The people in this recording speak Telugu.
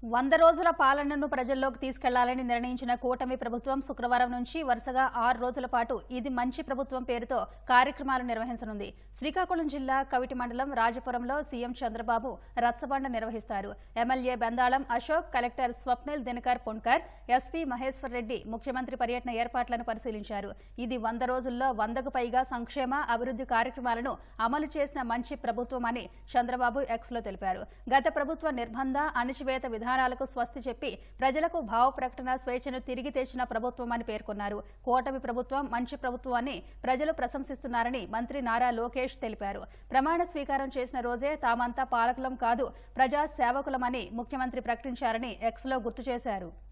వంద రోజుల పాలనను ప్రజల్లోకి తీసుకెళ్లాలని నిర్ణయించిన కూటమి ప్రభుత్వం శుక్రవారం నుంచి వరుసగా ఆరు రోజుల పాటు ఇది మంచి ప్రభుత్వం పేరుతో కార్యక్రమాలు నిర్వహించనుంది శ్రీకాకుళం జిల్లా కవిటి మండలం రాజపురంలో సీఎం చంద్రబాబు రచ్చబండ నిర్వహిస్తారు MLA Bendalam Ashok collector Swapnil Dinakar Ponkar SP Maheshwar Reddy ముఖ్యమంత్రి పర్యటన ఏర్పాట్లను పరిశీలించారు ఇది వంద రోజుల్లో వందకు పైగా సంక్షేమ అభివృద్ధి కార్యక్రమాలను అమలు చేసిన మంచి ప్రభుత్వం అని చంద్రబాబు ఎక్స్లో తెలిపారు గత ప్రభుత్వ నిర్బంధ అణిచివేత విధానాలకు స్వస్తి చెప్పి ప్రజలకు భావ ప్రకటన స్వేచ్ఛను తిరిగి తెచ్చిన ప్రభుత్వం అని పేర్కొన్నారు కూటమి ప్రభుత్వం మంచి ప్రభుత్వం అని ప్రజలు ప్రశంసిస్తున్నారని మంత్రి నారా లోకేష్ తెలిపారు ప్రమాణ స్వీకారం చేసిన రోజే తామంతా పాలకులం కాదు ప్రజా సేవకులమని ముఖ్యమంత్రి ప్రకటించారని ఎక్స్లో గుర్తు చేశారు